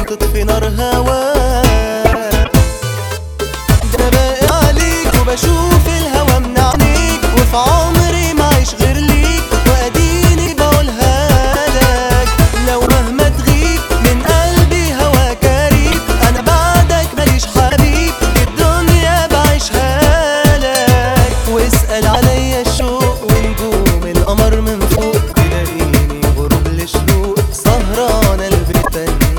وتطفي نار هواك ده انا باقي عليك وبشوف الهوا من عينيك وفي عمري ما عيش غير ليك واديني بقولها لك لو مهما تغيب من قلبي هواك قريب انا بعدك ماليش حبيب الدنيا بعيشها لك واسأل عليا الشوق ونجوم القمر من فوق تلاقيني غروب الشروق سهران قلبي تنى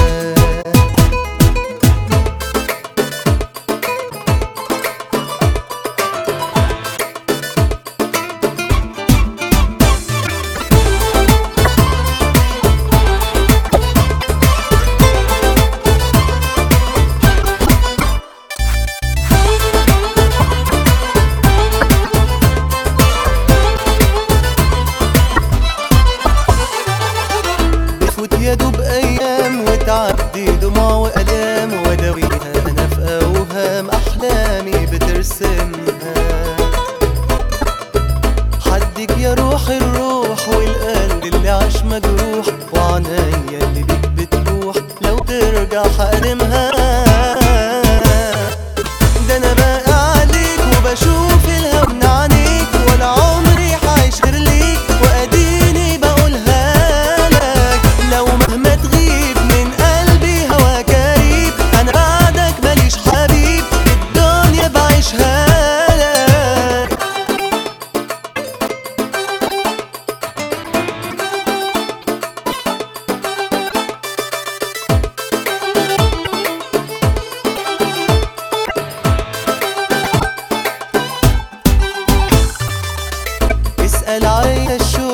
تفوت يا دوب ايام وتعدي دموع والام وداويها انا في اوهام احلامي بترسمها حدك يا روح الروح والقلب اللي عاش مجروح وعنايا اللي بيك بتروح لو ترجع حقدمها ده انا باقي عليك وبشوف الهوا من عينيك ولا عمري حعيش غير ليك واديني بقولها لك لو مهما تغيب من قلبي هواك قريب انا بعدك ماليش حبيب الدنيا بعيشها لك اسأل عليا الشوق